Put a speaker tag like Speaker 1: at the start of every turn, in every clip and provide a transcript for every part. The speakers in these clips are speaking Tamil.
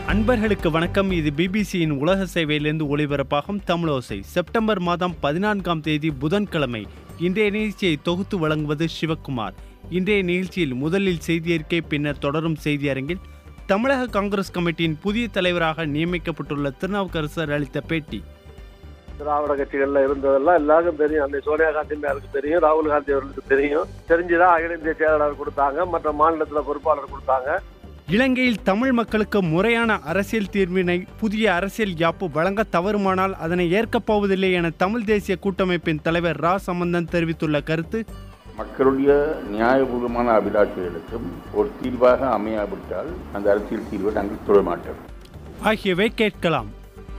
Speaker 1: அன்பர்களுக்கு வணக்கம் இது பிபிசியின் உலக சேவையிலிருந்து ஒளிபரப்பாகும் தமிழோசை செப்டம்பர் மாதம் பதினான்காம் தேதி புதன்கிழமை இன்றைய நிகழ்ச்சியை தொகுத்து வழங்குவது சிவக்குமார் இன்றைய நிகழ்ச்சியில் முதலில் செய்தியறிக்கை பின்னர் தொடரும் செய்தி அரங்கில் தமிழக காங்கிரஸ் கமிட்டியின் புதிய தலைவராக நியமிக்கப்பட்டுள்ள திருநாவுக்கரசர் அளித்த பேட்டி
Speaker 2: திராவிட கட்சிகள்ல இருந்ததெல்லாம் எல்லாருக்கும் தெரியும் அன்னை சோனியா காந்தி மேலுக்கு தெரியும் ராகுல் காந்தி அவர்களுக்கு தெரியும் தெரிஞ்சுதான் அகில இந்திய செயலாளர் கொடுத்தாங்க மற்ற மாநிலத்துல பொறுப்பாளர் கொடுத்தாங்க
Speaker 1: இலங்கையில் தமிழ் மக்களுக்கு முறையான அரசியல் தீர்வினை புதிய அரசியல் யாப்பு வழங்க தவறுமானால் அதனை ஏற்கப் போவதில்லை என தமிழ் தேசிய கூட்டமைப்பின் தலைவர் ரா சம்பந்தன் தெரிவித்துள்ள கருத்து
Speaker 3: மக்களுடைய நியாயபூர்வமான அபிலாஷைகளுக்கும் ஒரு தீர்வாக அமையாவிட்டால் அந்த அரசியல் தீர்வை நாங்கள் தொட மாட்டோம்
Speaker 1: ஆகியவை கேட்கலாம்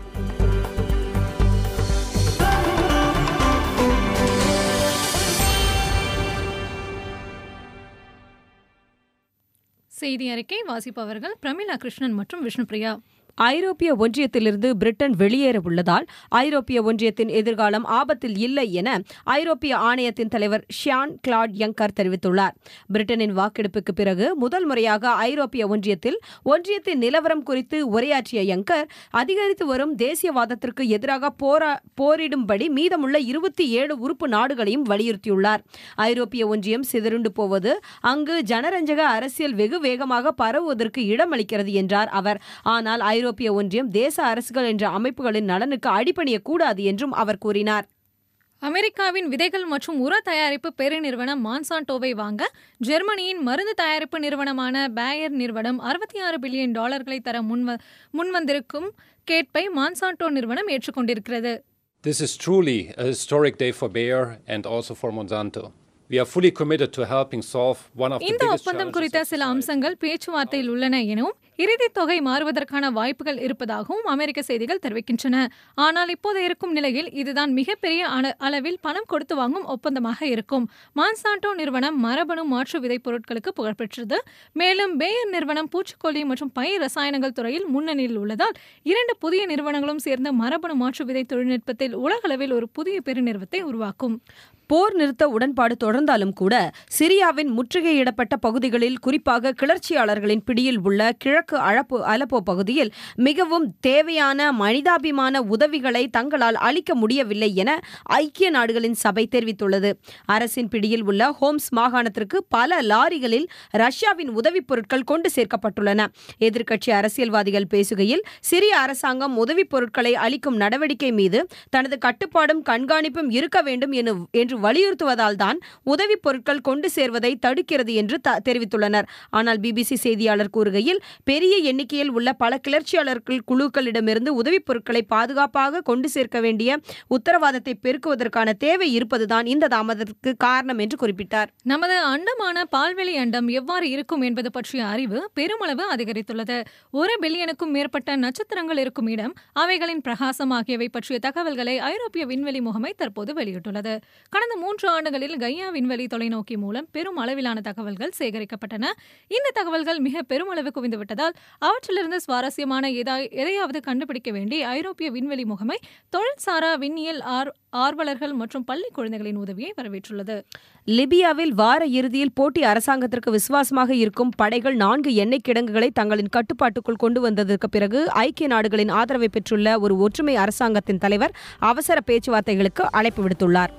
Speaker 4: செய்தி அறிக்கை வாசிப்பவர்கள் பிரமிளா கிருஷ்ணன் மற்றும் விஷ்ணுபிரியா
Speaker 5: ஐரோப்பிய ஒன்றியத்திலிருந்து பிரிட்டன் வெளியேற உள்ளதால் ஐரோப்பிய ஒன்றியத்தின் எதிர்காலம் ஆபத்தில் இல்லை என ஐரோப்பிய ஆணையத்தின் தலைவர் ஷியான் கிளாட் யங்கர் தெரிவித்துள்ளார் பிரிட்டனின் வாக்கெடுப்புக்கு பிறகு முதல் முறையாக ஐரோப்பிய ஒன்றியத்தில் ஒன்றியத்தின் நிலவரம் குறித்து உரையாற்றிய யங்கர் அதிகரித்து வரும் தேசியவாதத்திற்கு எதிராக போரா போரிடும்படி மீதமுள்ள இருபத்தி ஏழு உறுப்பு நாடுகளையும் வலியுறுத்தியுள்ளார் ஐரோப்பிய ஒன்றியம் சிதறுண்டு போவது அங்கு ஜனரஞ்சக அரசியல் வெகு வேகமாக பரவுவதற்கு இடமளிக்கிறது என்றார் அவர் ஆனால் ஐரோப்பிய ஒன்றியம் தேச அரசுகள் என்ற அமைப்புகளின் நலனுக்கு அடிபணியக்கூடாது என்றும் அவர் கூறினார்
Speaker 4: அமெரிக்காவின் விதைகள் மற்றும் உர தயாரிப்பு பெருநிறுவனம் மான்சான்டோவை வாங்க ஜெர்மனியின் மருந்து தயாரிப்பு நிறுவனமான பேயர் நிறுவனம் அறுபத்தி ஆறு பில்லியன் டாலர்களை தர முன்வ முன்வந்திருக்கும் கேட்பை மான்சான்டோ நிறுவனம் ஏற்றுக்கொண்டிருக்கிறது
Speaker 6: This is truly a historic day for Bayer and also for Monsanto. We are fully committed to helping solve one of the
Speaker 4: இந்த
Speaker 6: biggest
Speaker 4: ஒப்பந்தம்
Speaker 6: challenges
Speaker 4: குறித்த
Speaker 6: of
Speaker 4: சில
Speaker 6: society.
Speaker 4: அம்சங்கள் பேச்சுவார்த்தையில் உள்ளன எனவும் இறுதித் தொகை மாறுவதற்கான வாய்ப்புகள் இருப்பதாகவும் அமெரிக்க செய்திகள் தெரிவிக்கின்றன ஆனால் இப்போது இருக்கும் நிலையில் இதுதான் மிகப்பெரிய அள- அளவில் பணம் கொடுத்து வாங்கும் ஒப்பந்தமாக இருக்கும் மான்சான்டோ நிறுவனம் மரபணு மாற்று விதைப் பொருட்களுக்கு புகழ்பெற்றது மேலும் பேயர் நிறுவனம் பூச்சிக்கொல்லி மற்றும் பயிர் ரசாயனங்கள் துறையில் முன்னணியில் உள்ளதால் இரண்டு புதிய நிறுவனங்களும் சேர்ந்து மரபணு மாற்று விதை தொழில்நுட்பத்தில் உலகளவில் ஒரு புதிய பெருநிறுவத்தை உருவாக்கும்
Speaker 5: போர் நிறுத்த உடன்பாடு தொடர்ந்தாலும் கூட சிரியாவின் முற்றுகையிடப்பட்ட பகுதிகளில் குறிப்பாக கிளர்ச்சியாளர்களின் பிடியில் உள்ள கிழக்கு அழப்போ அலப்போ பகுதியில் மிகவும் தேவையான மனிதாபிமான உதவிகளை தங்களால் அளிக்க முடியவில்லை என ஐக்கிய நாடுகளின் சபை தெரிவித்துள்ளது அரசின் பிடியில் உள்ள ஹோம்ஸ் மாகாணத்திற்கு பல லாரிகளில் ரஷ்யாவின் உதவிப் பொருட்கள் கொண்டு சேர்க்கப்பட்டுள்ளன எதிர்க்கட்சி அரசியல்வாதிகள் பேசுகையில் சிரிய அரசாங்கம் உதவிப் பொருட்களை அளிக்கும் நடவடிக்கை மீது தனது கட்டுப்பாடும் கண்காணிப்பும் இருக்க வேண்டும் என என்று வலியுறுத்துவதால் தான் உதவிப் பொருட்கள் கொண்டு சேர்வதை தடுக்கிறது என்று த- தெரிவித்துள்ளனர் ஆனால் பிபிசி செய்தியாளர் கூறுகையில் பெரிய எண்ணிக்கையில் உள்ள பல கிளர்ச்சியாளர்கள் குழுக்களிடமிருந்து உதவிப் பொருட்களை பாதுகாப்பாக கொண்டு சேர்க்க வேண்டிய உத்தரவாதத்தை பெருக்குவதற்கான தேவை இருப்பதுதான் இந்த தாமதத்திற்கு காரணம் என்று குறிப்பிட்டார்
Speaker 4: நமது அண்டமான பால்வெளி அண்டம் எவ்வாறு இருக்கும் என்பது பற்றிய அறிவு பெருமளவு அதிகரித்துள்ளது ஒரு பில்லியனுக்கும் மேற்பட்ட நட்சத்திரங்கள் இருக்கும் இடம் அவைகளின் பிரகாசம் ஆகியவை பற்றிய தகவல்களை ஐரோப்பிய விண்வெளி முகமை தற்போது வெளியிட்டுள்ளது கடந்த மூன்று ஆண்டுகளில் கையா விண்வெளி தொலைநோக்கி மூலம் பெரும் அளவிலான தகவல்கள் சேகரிக்கப்பட்டன இந்த தகவல்கள் மிக பெருமளவு குவிந்துவிட்டதால் அவற்றிலிருந்து சுவாரஸ்யமான ஏதா- எதையாவது கண்டுபிடிக்க வேண்டி ஐரோப்பிய விண்வெளி முகமை தொழில்சாரா விண்ணியல் ஆர் ஆர்வலர்கள் மற்றும் பள்ளி குழந்தைகளின் உதவியை வரவேற்றுள்ளது
Speaker 5: லிபியாவில் வார இறுதியில் போட்டி அரசாங்கத்திற்கு விசுவாசமாக இருக்கும் படைகள் நான்கு எண்ணெய் கிடங்குகளை தங்களின் கட்டுப்பாட்டுக்குள் கொண்டு வந்ததற்கு பிறகு ஐக்கிய நாடுகளின் ஆதரவை பெற்றுள்ள ஒரு ஒற்றுமை அரசாங்கத்தின் தலைவர் அவசர பேச்சுவார்த்தைகளுக்கு அழைப்பு விடுத்துள்ளார்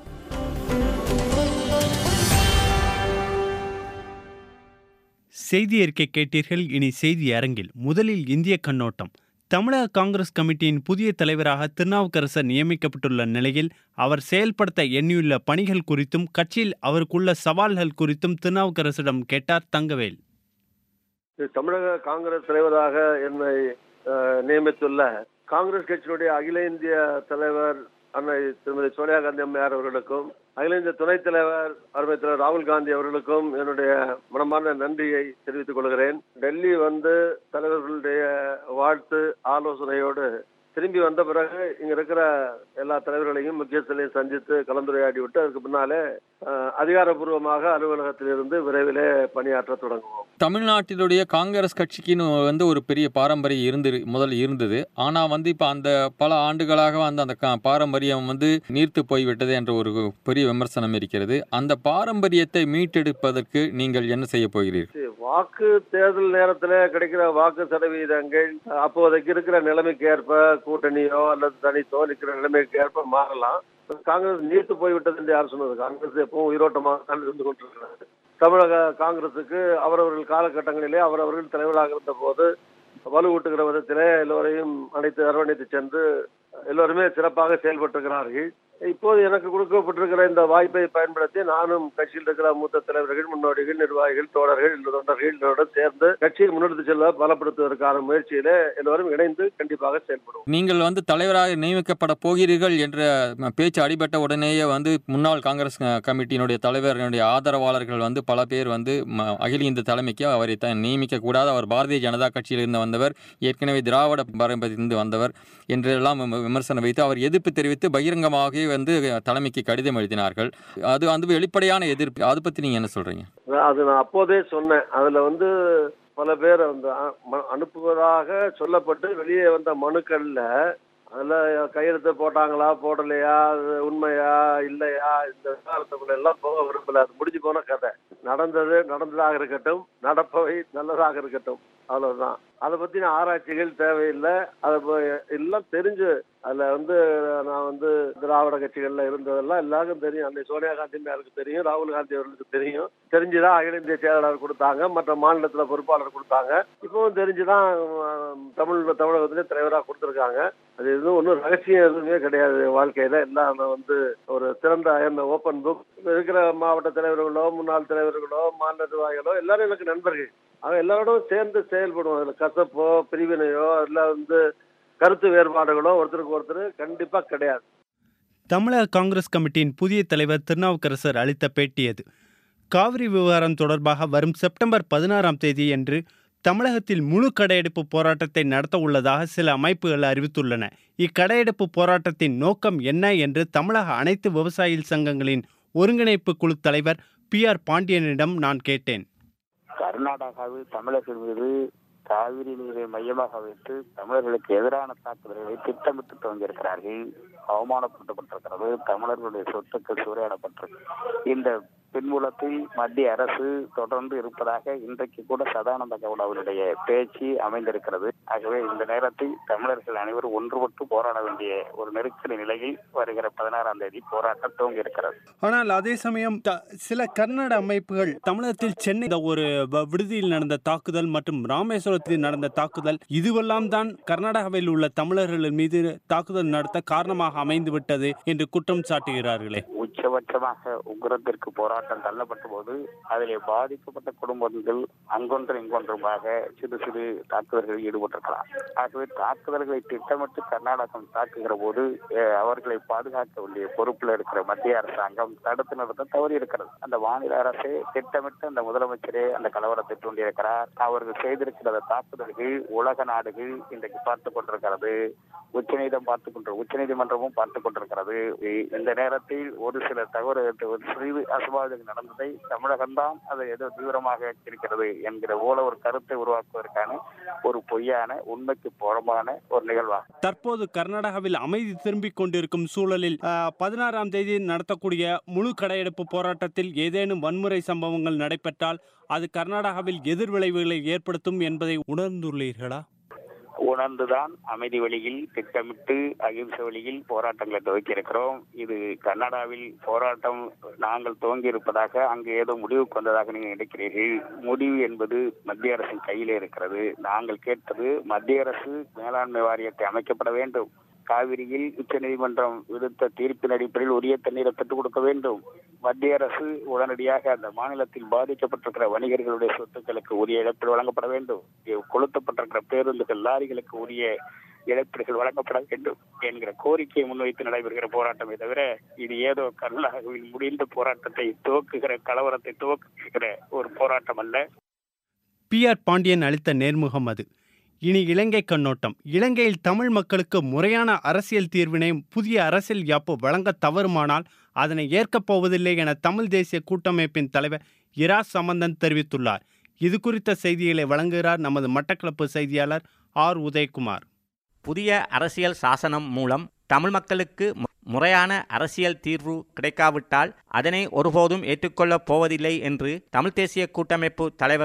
Speaker 1: செய்தி அறிக்கை கேட்டீர்கள் இனி செய்தி அரங்கில் முதலில் இந்திய கண்ணோட்டம் தமிழக காங்கிரஸ் கமிட்டியின் புதிய தலைவராக திருநாவுக்கரசர் நியமிக்கப்பட்டுள்ள நிலையில் அவர் செயல்படுத்த எண்ணியுள்ள பணிகள் குறித்தும் கட்சியில் அவருக்குள்ள சவால்கள் குறித்தும் திருநாவுக்கரசிடம் கேட்டார் தங்கவேல்
Speaker 2: இது தமிழக காங்கிரஸ் தலைவராக என்னை அஹ், நியமித்துள்ள காங்கிரஸ் கட்சியினுடைய அகில இந்திய தலைவர் அன்னை திருமதி சோனியா காந்தி அம்மையார் அவர்களுக்கும் அகில இந்திய துணைத் தலைவர் அருமை தலைவர் ராகுல் காந்தி அவர்களுக்கும் என்னுடைய மனமார்ந்த நன்றியை தெரிவித்துக் கொள்கிறேன் டெல்லி வந்து தலைவர்களுடைய வாழ்த்து ஆலோசனையோடு திரும்பி வந்த பிறகு இங்க இருக்கிற எல்லா தலைவர்களையும் முக்கியஸ்தர்களையும் சந்தித்து கலந்துரையாடி விட்டு அதுக்கு பின்னாலே அஹ், அதிகாரப்பூர்வமாக அலுவலகத்திலிருந்து விரைவிலே பணியாற்ற தொடங்குவோம்
Speaker 7: தமிழ்நாட்டிலுடைய காங்கிரஸ் கட்சிக்குன்னு வந்து ஒரு பெரிய பாரம்பரியம் இருந்து முதல் இருந்தது ஆனால் வந்து இப்போ அந்த பல ஆண்டுகளாக வந்து அந்த க- பாரம்பரியம் வந்து நீர்த்து போய்விட்டது என்ற ஒரு பெரிய விமர்சனம் இருக்கிறது அந்த பாரம்பரியத்தை மீட்டெடுப்பதற்கு நீங்கள் என்ன செய்ய போகிறீர்கள்
Speaker 2: வாக்கு தேர்தல் நேரத்துல கிடைக்கிற வாக்கு சதவீதங்கள் அப்போதைக்கு இருக்கிற நிலைமைக்கு ஏற்ப கூட்டணியோ அல்லது தனித்தோ இருக்கிற நிலைமைக்கு ஏற்ப மாறலாம் காங்கிரஸ் நீர்த்து போய்விட்டது என்று யார் சொன்னது காங்கிரஸ் எப்பவும் உயிரோட்டமாக தான் இருந்து கொண்டிருக்கிறது தமிழக காங்கிரசுக்கு அவரவர்கள் காலகட்டங்களிலே அவரவர்கள் தலைவராக இருந்த போது வலுவூட்டுகிற விதத்திலே எல்லோரையும் அனைத்து அரவணைத்து சென்று எல்லோருமே சிறப்பாக செயல்பட்டிருக்கிறார்கள் இப்போது எனக்கு கொடுக்கப்பட்டிருக்கிற இந்த வாய்ப்பை பயன்படுத்தி நானும் கட்சியில் இருக்கிற மூத்த தலைவர்கள் முன்னோடிகள் நிர்வாகிகள் தோழர்கள் தொண்டர்கள் எல்லோருடன் சேர்ந்து கட்சியை முன்னெடுத்து செல்ல பலப்படுத்துவதற்கான முயற்சியில எல்லோரும் இணைந்து கண்டிப்பாக செயல்படுவோம்
Speaker 7: நீங்கள் வந்து தலைவராக நியமிக்கப்பட போகிறீர்கள் என்ற ம, பேச்சு அடிபட்ட உடனேயே வந்து முன்னாள் காங்கிரஸ் அஹ், கமிட்டியினுடைய தலைவர்களுடைய ஆதரவாளர்கள் வந்து பல பேர் வந்து ம, அகில இந்திய தலைமைக்கு அவரை த நியமிக்க கூடாது அவர் பாரதிய ஜனதா கட்சியிலிருந்து வந்தவர் ஏற்கனவே திராவிட பாரம்பரியத்திலிருந்து வந்தவர் என்றெல்லாம் விம- விமர்சனம் வைத்து அவர் எதிர்ப்பு தெரிவித்து பகிரங்கமாகவே வந்து தலைமைக்கு கடிதம் எழுதினார்கள் அது வந்து வெளிப்படையான எதிர்ப்பு அதை பற்றி நீங்கள் என்ன சொல்கிறீங்க
Speaker 2: அது நான் அப்போதே சொன்னேன் அதுல வந்து பல பேர் அந்த அ- ம- அனுப்புவதாக சொல்லப்பட்டு வெளியே வந்த மனுக்கள்ல அதுல கையெழுத்து போட்டாங்களா போடலையா அது உண்மையா இல்லையா இந்த விவகாரத்துக்குள்ள எல்லாம் போக விரும்பல அது முடிஞ்சு போன கதை நடந்தது நடந்ததாக இருக்கட்டும் நடப்பவை நல்லதாக இருக்கட்டும் அவ்வளவுதான் அதை பத்தின ஆராய்ச்சிகள் தேவையில்லை அதை ப- எல்லாம் தெரிஞ்சு அதுல வந்து நான் வந்து திராவிட கட்சிகள்ல இருந்ததெல்லாம் எல்லாருக்கும் தெரியும் அன்னை சோனியா காந்தி மேருக்கு தெரியும் ராகுல் காந்தி அவர்களுக்கு தெரியும் தெரிஞ்சுதான் அகில இந்திய செயலாளர் கொடுத்தாங்க மற்ற மாநிலத்துல பொறுப்பாளர் கொடுத்தாங்க இப்பவும் தெரிஞ்சுதான் உம், தமிழ் தமிழகத்திலே தலைவராக கொடுத்துருக்காங்க அது எதுவும் ஒன்றும் ரகசியம் எதுவுமே கிடையாது வாழ்க்கையில எல்லாம் நான் வந்து ஒரு திறந்த என் ஓப்பன் புக் இருக்கிற மாவட்ட தலைவர்களோ முன்னாள் தலைவர்களோ மாநில நிர்வாகிகளோ எல்லாரும் எனக்கு நண்பர்கள் அவங்க எல்லாரோடும் சேர்ந்து செயல்படுவோம் அதுல கசப்போ பிரிவினையோ இல்லை வந்து கருத்து வேறுபாடுகளோ ஒருத்தருக்கு ஒருத்தர் கண்டிப்பா கிடையாது
Speaker 1: தமிழக காங்கிரஸ் கமிட்டியின் புதிய தலைவர் திருநாவுக்கரசர் அளித்த பேட்டி அது காவிரி விவகாரம் தொடர்பாக வரும் செப்டம்பர் பதினாறாம் தேதி என்று தமிழகத்தில் முழு கடையெடுப்பு போராட்டத்தை நடத்த உள்ளதாக சில அமைப்புகள் அறிவித்துள்ளன இக்கடையெடுப்பு போராட்டத்தின் நோக்கம் என்ன என்று தமிழக அனைத்து விவசாயிகள் சங்கங்களின் ஒருங்கிணைப்பு குழு தலைவர் பி ஆர் பாண்டியனிடம் நான் கேட்டேன்
Speaker 8: கர்நாடகாவில் தமிழர்கள் மீது காவிரி நீரை மையமாக வைத்து தமிழர்களுக்கு எதிரான தாக்குதல்களை திட்டமிட்டு துவங்கியிருக்கிறார்கள் அவமானப்படுத்தப்பட்டிருக்கிறது தமிழர்களுடைய சொத்துக்கள் சூறையாடப்பட்டிருக்கு இந்த பின்புலத்தில் மத்திய அரசு தொடர்ந்து இருப்பதாக இன்றைக்கு கூட சதானந்த கவுடா அவருடைய பேச்சு அமைந்திருக்கிறது ஆகவே இந்த நேரத்தில் தமிழர்கள் அனைவரும் ஒன்றுபட்டு போராட வேண்டிய ஒரு நெருக்கடி நிலையில் வருகிற பதினாறாம் தேதி போராட்டம் துவங்கி இருக்கிறது
Speaker 1: ஆனால் அதே சமயம் த- சில கர்நாடக அமைப்புகள் தமிழகத்தில் சென்னை இந்த ஒரு வ- விடுதியில் நடந்த தாக்குதல் மற்றும் ராமேஸ்வரத்தில் நடந்த தாக்குதல் இதுவெல்லாம் தான் கர்நாடகாவில் உள்ள தமிழர்கள் மீது தாக்குதல் நடத்த காரணமாக அமைந்து விட்டது என்று குற்றம் சாட்டுகிறார்களே
Speaker 8: உச்சபட்சமாக உக்கிரத்திற்கு போராட்டம் தள்ளப்பட்ட போது அதிலே பாதிக்கப்பட்ட குடும்பங்கள் அங்கொன்று இங்கொன்றுமாக சிறு சிறு தாக்குதல்களில் ஈடுபட்டிருக்கலாம் ஆகவே தாக்குதல்களை திட்டமிட்டு கர்நாடகம் தாக்குகிற போது அஹ், அவர்களை பாதுகாக்க வேண்டிய பொறுப்பில் இருக்கிற மத்திய அரசாங்கம் தடுத்து நிறுத்த தவறி இருக்கிறது அந்த மாநில அரசே திட்டமிட்டு அந்த முதலமைச்சரே அந்த கலவரத்தை தூண்டியிருக்கிறார் அவர்கள் செய்திருக்கிற அந்த தாக்குதல்கள் உலக நாடுகள் இன்றைக்கு பார்த்து கொண்டிருக்கிறது உச்சநீதம் பார்த்து கொண்டு உச்சநீதிமன்றமும் பார்த்து கொண்டிருக்கிறது இ- இந்த நேரத்தில் ஒரு சில தவறு ஒரு சிறிது அசம்பாவிதங்கள் நடந்ததை தமிழகம்தான் அதை ஏதோ தீவிரமாக இருக்கிறது என்கிற போல ஒரு கருத்தை உருவாக்குவதற்கான ஒரு பொய்யான உண்மைக்கு புறம்பான ஒரு நிகழ்வாகும்
Speaker 1: தற்போது கர்நாடகாவில் அமைதி திரும்பிக் கொண்டிருக்கும் சூழலில் ஆஹ், பதினாறாம் தேதி நடத்தக்கூடிய முழு கடையெடுப்பு போராட்டத்தில் ஏதேனும் வன்முறை சம்பவங்கள் நடைபெற்றால் அது கர்நாடகாவில் எதிர்விளைவுகளை ஏற்படுத்தும் என்பதை உணர்ந்துள்ளீர்களா
Speaker 8: உணர்ந்துதான் அமைதி வழியில் திட்டமிட்டு அகிம்சை வழியில் போராட்டங்களை துவக்கி இருக்கிறோம் இது கர்நாடகாவில் போராட்டம் நாங்கள் துவங்கி இருப்பதாக அங்கு ஏதோ முடிவுக்கு வந்ததாக நீங்கள் நினைக்கிறீர்கள் முடிவு என்பது மத்திய அரசின் கையிலே இருக்கிறது நாங்கள் கேட்டது மத்திய அரசு மேலாண்மை வாரியத்தை அமைக்கப்பட வேண்டும் காவிரியில் உச்சநீதிமன்றம் விடுத்த தீர்ப்பின் அடிப்படையில் உரிய தண்ணீரை பெற்றுக் கொடுக்க வேண்டும் மத்திய அரசு உடனடியாக அந்த மாநிலத்தில் பாதிக்கப்பட்டிருக்கிற வணிகர்களுடைய சொத்துக்களுக்கு உரிய இழப்பீடு வழங்கப்பட வேண்டும் இங்கே கொளுத்தப்பட்டிருக்கிற பேருந்துகள் லாரிகளுக்கு உரிய இழப்பீடுகள் வழங்கப்பட வேண்டும் என்கிற கோரிக்கையை முன்வைத்து நடைபெறுகிற போராட்டமே தவிர இது ஏதோ கர்நாடகாவில் முடிந்த போராட்டத்தை துவக்குகிற கலவரத்தை துவக்குகிற ஒரு போராட்டம் அல்ல
Speaker 1: பி ஆர் பாண்டியன் அளித்த நேர்முகம் அது இனி இலங்கை கண்ணோட்டம் இலங்கையில் தமிழ் மக்களுக்கு முறையான அரசியல் தீர்வினை புதிய அரசியல் யாப்பு வழங்க தவறுமானால் அதனை ஏற்கப் போவதில்லை என தமிழ் தேசிய கூட்டமைப்பின் தலைவர் இரா சம்பந்தன் தெரிவித்துள்ளார் இது குறித்த செய்திகளை வழங்குகிறார் நமது மட்டக்களப்பு செய்தியாளர் ஆர் உதயகுமார்
Speaker 9: புதிய அரசியல் சாசனம் மூலம் தமிழ் மக்களுக்கு மு- முறையான அரசியல் தீர்வு கிடைக்காவிட்டால் அதனை ஒருபோதும் ஏற்றுக்கொள்ளப் போவதில்லை என்று தமிழ் தேசிய கூட்டமைப்பு தலைவரும்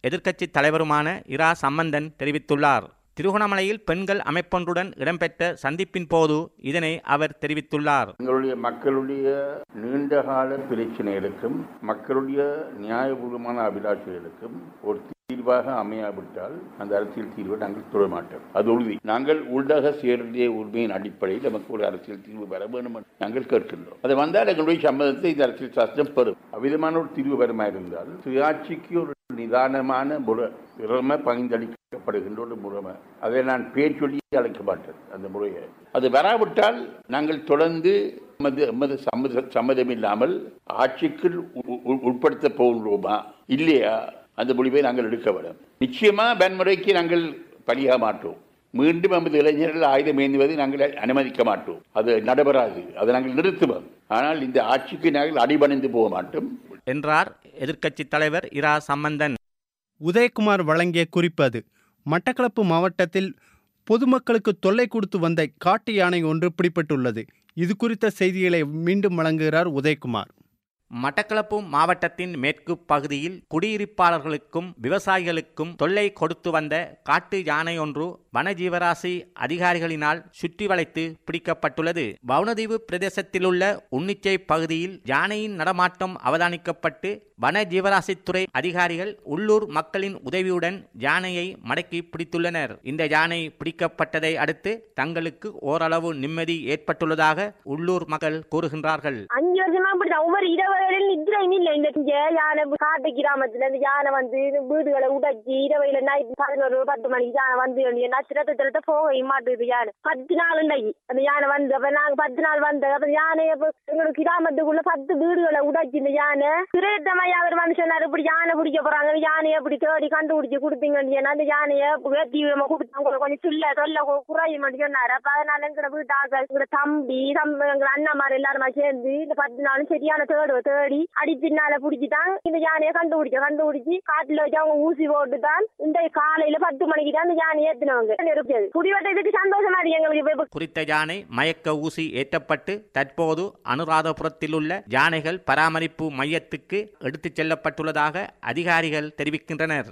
Speaker 9: எதிர்க்கட்சி தலைவருமான இரா சம்பந்தன் தெரிவித்துள்ளார் திருகோணமலையில் பெண்கள் அமைப்பொன்றுடன் இடம்பெற்ற சந்திப்பின் போது இதனை அவர் தெரிவித்துள்ளார்
Speaker 3: எங்களுடைய மக்களுடைய நீண்டகால பிரச்சனைகளுக்கும் மக்களுடைய நியாயபூர்வமான அபிலாஷைகளுக்கும் ஒரு தீர்வாக அமையாவிட்டால் அந்த அரசியல் தீர்வை நாங்கள் தொட மாட்டோம் அது உறுதி நாங்கள் உள்ளக சேர்ந்த உரிமையின் அடிப்படையில் நமக்கு ஒரு அரசியல் தீர்வு வர வேண்டும் என்று நாங்கள் கேட்கின்றோம் அது வந்தால் எங்களுடைய சம்மதத்தை இந்த அரசியல் சாஸ்திரம் பெறும் அவ்விதமான ஒரு தீர்வு வருமா இருந்தால் சுயாட்சிக்கு ஒரு நிதானமான முறை திறமை பகிர்ந்தளிக்கப்படுகின்ற ஒரு முறைமை அதை நான் பேர் சொல்லி அழைக்க மாட்டேன் அந்த முறையை அது வராவிட்டால் நாங்கள் தொடர்ந்து எமது எமது சம்மத சம்மதம் இல்லாமல் ஆட்சிக்குள் உ- உ- உட்படுத்த போகின்றோமா இல்லையா அந்த முடிவை நாங்கள் எடுக்க வேண்டும் நிச்சயமா வன்முறைக்கு நாங்கள் பலியாக மாட்டோம் மீண்டும் நமது இளைஞர்கள் ஆயுதம் ஏந்துவதை நாங்கள் அனுமதிக்க மாட்டோம் அது நடைபெறாது அதை நாங்கள் நிறுத்துவோம் ஆனால் இந்த ஆட்சிக்கு நாங்கள் அடிபணிந்து போக மாட்டோம்
Speaker 9: என்றார் எதிர்க்கட்சி தலைவர் இரா சம்பந்தன்
Speaker 1: உதயகுமார் வழங்கிய குறிப்பு அது மட்டக்களப்பு மாவட்டத்தில் பொதுமக்களுக்கு தொல்லை கொடுத்து வந்த காட்டு யானை ஒன்று பிடிபட்டுள்ளது இது குறித்த செய்திகளை மீண்டும் வழங்குகிறார் உதயகுமார்
Speaker 9: மட்டக்களப்பு மாவட்டத்தின் மேற்கு பகுதியில் குடியிருப்பாளர்களுக்கும் விவசாயிகளுக்கும் தொல்லை கொடுத்து வந்த காட்டு யானை ஒன்று வனஜீவராசி அதிகாரிகளினால் சுற்றி வளைத்து பிடிக்கப்பட்டுள்ளது வவுனதீவு பிரதேசத்திலுள்ள உன்னிச்சை பகுதியில் யானையின் நடமாட்டம் அவதானிக்கப்பட்டு வன ஜீவராசித்துறை அதிகாரிகள் உள்ளூர் மக்களின் உதவியுடன் யானையை மடக்கி பிடித்துள்ளனர் இந்த யானை பிடிக்கப்பட்டதை அடுத்து தங்களுக்கு ஓரளவு நிம்மதி ஏற்பட்டுள்ளதாக உள்ளூர் மக்கள் கூறுகின்றார்கள்
Speaker 10: அஞ்சு வருஷமா அப்படிதான் ஒவ்வொரு இரவுகளில் நித்திரையும் இல்லை இந்த இங்க யானை காட்டு கிராமத்துல இந்த யானை வந்து வீடுகளை உடைச்சி இரவையில நைட் பதினோரு பத்து மணிக்கு யானை வந்து என்ன திருத்த திருத்த போக மாட்டுது யானை பத்து நாள் இன்னைக்கு அந்த யானை வந்து அப்ப நாங்க பத்து நாள் வந்த அப்ப யானை அப்ப எங்களுக்கு கிராமத்துக்குள்ள பத்து வீடுகளை உடைச்சி இந்த யானை திரையத்தமையா அவர் வந்து சொன்னாரு இப்படி யானை பிடிக்க போறாங்க யானையை இப்படி தேடி கண்டுபிடிச்சு கொடுத்தீங்கன்னு சொன்னா அந்த யானையை தீவிரமா கொடுத்தாங்க கொஞ்சம் சொல்ல தொல்லை கு- குறையும் சொன்னாரு அப்ப அதனால எங்கட வீட்டாக எங்கட தம்பி தம்பி எங்க அண்ணாமார் எல்லாருமா சேர்ந்து இந்த பத்து நாளும் சரியான தேடுவ தேடி அடி பின்னால பிடிச்சிதான் இந்த யானையை கண்டுபிடிச்ச கண்டுபிடிச்சு காட்டுல வச்சு அவங்க ஊசி போட்டு தான் இந்த காலையில பத்து மணிக்கு தான் இந்த யானையை ஏத்தினவங்க இருக்குது குடிவட்டத்துக்கு சந்தோஷமா இருக்கு எங்களுக்கு இப்ப
Speaker 9: குறித்த யானை மயக்க ஊசி ஏற்றப்பட்டு தற்போது அனுராதபுரத்திலுள்ள யானைகள் பராமரிப்பு மையத்துக்கு எடுத்துச் செல்லப்பட்டுள்ளதாக அதிகாரிகள் தெரிவிக்கின்றனர்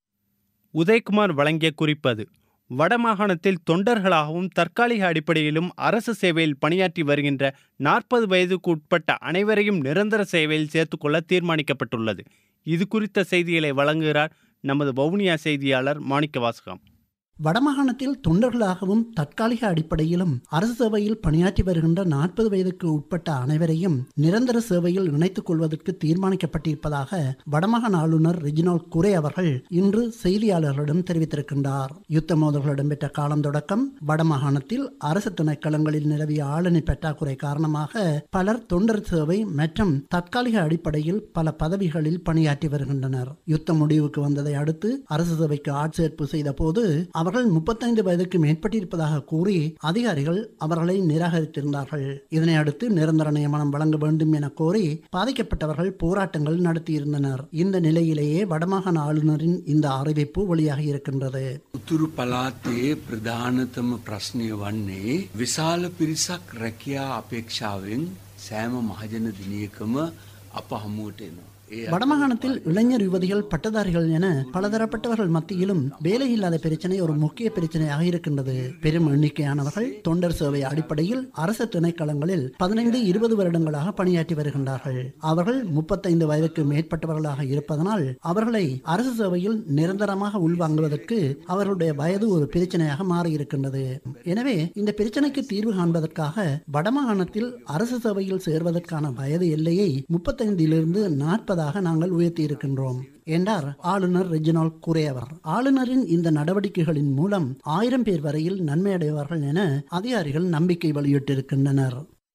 Speaker 1: உதயகுமார் வழங்கிய குறிப்பு அது வடமாகாணத்தில் தொண்டர்களாகவும் தற்காலிக அடிப்படையிலும் அரசு சேவையில் பணியாற்றி வருகின்ற நாற்பது வயதுக்கு உட்பட்ட அனைவரையும் நிரந்தர சேவையில் சேர்த்துக்கொள்ள தீர்மானிக்கப்பட்டுள்ளது இது குறித்த செய்திகளை வழங்குகிறார் நமது வவுனியா செய்தியாளர் மாணிக்கவாசகம்
Speaker 11: வடமாகாணத்தில் தொண்டர்களாகவும் தற்காலிக அடிப்படையிலும் அரசு சேவையில் பணியாற்றி வருகின்ற நாற்பது வயதுக்கு உட்பட்ட அனைவரையும் நிரந்தர சேவையில் இணைத்துக் கொள்வதற்கு தீர்மானிக்கப்பட்டிருப்பதாக வடமாகாண ஆளுநர் ரெஜினால் குரே அவர்கள் இன்று செய்தியாளர்களிடம் தெரிவித்திருக்கின்றார் யுத்த மோதல்கள் இடம்பெற்ற காலம் தொடக்கம் வடமாகாணத்தில் அரசு திணைக்களங்களில் நிலவிய ஆளுநர் பற்றாக்குறை காரணமாக பலர் தொண்டர் சேவை மற்றும் தற்காலிக அடிப்படையில் பல பதவிகளில் பணியாற்றி வருகின்றனர் யுத்தம் முடிவுக்கு வந்ததை அடுத்து அரசு சேவைக்கு ஆட்சேர்ப்பு செய்த போது அவர்கள் முப்பத்தைந்து வயதுக்கு மேற்பட்டிருப்பதாக கூறி அதிகாரிகள் அவர்களை நிராகரித்திருந்தார்கள் இதனை அடுத்து நிரந்தர நியமனம் வழங்க வேண்டும் என கோரி பாதிக்கப்பட்டவர்கள் போராட்டங்கள் நடத்தியிருந்தனர் இந்த நிலையிலேயே வடமாகாண ஆளுநரின் இந்த அறிவிப்பு வெளியாகி இருக்கின்றது
Speaker 12: උතුරු පලාතේ ප්‍රධානතම ප්‍රශ්නය වන්නේ විශාල පිරිසක් රැකියා අපේක්ෂාවෙන් සෑම මහජන දිනයකම අප හමුවට එනවා. ඒ
Speaker 11: வடமாகாணத்தில் இளைஞர் யுவதிகள் பட்டதாரிகள் என பலதரப்பட்டவர்கள் மத்தியிலும் வேலை இல்லாத பிரச்சனை ஒரு முக்கிய பிரச்சனையாக இருக்கின்றது பெரும் எண்ணிக்கையானவர்கள் தொண்டர் சேவை அடிப்படையில் அரசு திணைக்களங்களில் பதினைந்து இருபது வருடங்களாக பணியாற்றி வருகின்றார்கள் அவர்கள் முப்பத்தைந்து வயதுக்கு மேற்பட்டவர்களாக இருப்பதனால் அவர்களை அரசு சேவையில் நிரந்தரமாக உள்வாங்குவதற்கு அவர்களுடைய வயது ஒரு பிரச்சனையாக மாறியிருக்கின்றது எனவே இந்த பிரச்சனைக்கு தீர்வு காண்பதற்காக வடமாகாணத்தில் அரசு சேவையில் சேர்வதற்கான வயது எல்லையை முப்பத்தைந்திலிருந்து நாற்பதாக நாங்கள் உயர்த்தி இருக்கின்றோம் என்றார் ஆளுநர் ரெஜினால் குரேவர் ஆளுநரின் இந்த நடவடிக்கைகளின் மூலம் ஆயிரம் பேர் வரையில் நன்மை அடைவார்கள் என அதிகாரிகள் நம்பிக்கை வெளியிட்டிருக்கின்றனர்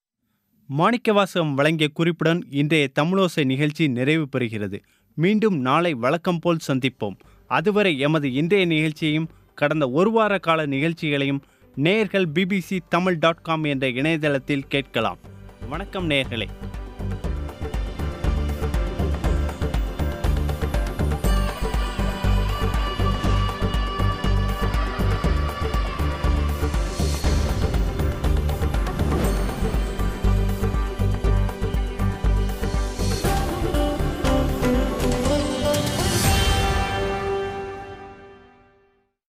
Speaker 1: மாணிக்கவாசகம் வழங்கிய குறிப்புடன் இன்றைய தமிழோசை நிகழ்ச்சி நிறைவு பெறுகிறது மீண்டும் நாளை வழக்கம் போல் சந்திப்போம் அதுவரை எமது இன்றைய நிகழ்ச்சியையும் கடந்த ஒரு வார கால நிகழ்ச்சிகளையும் நேயர்கள் பிபிசி தமிழ் டாட் காம் என்ற இணையதளத்தில் கேட்கலாம் வணக்கம் நேயர்களே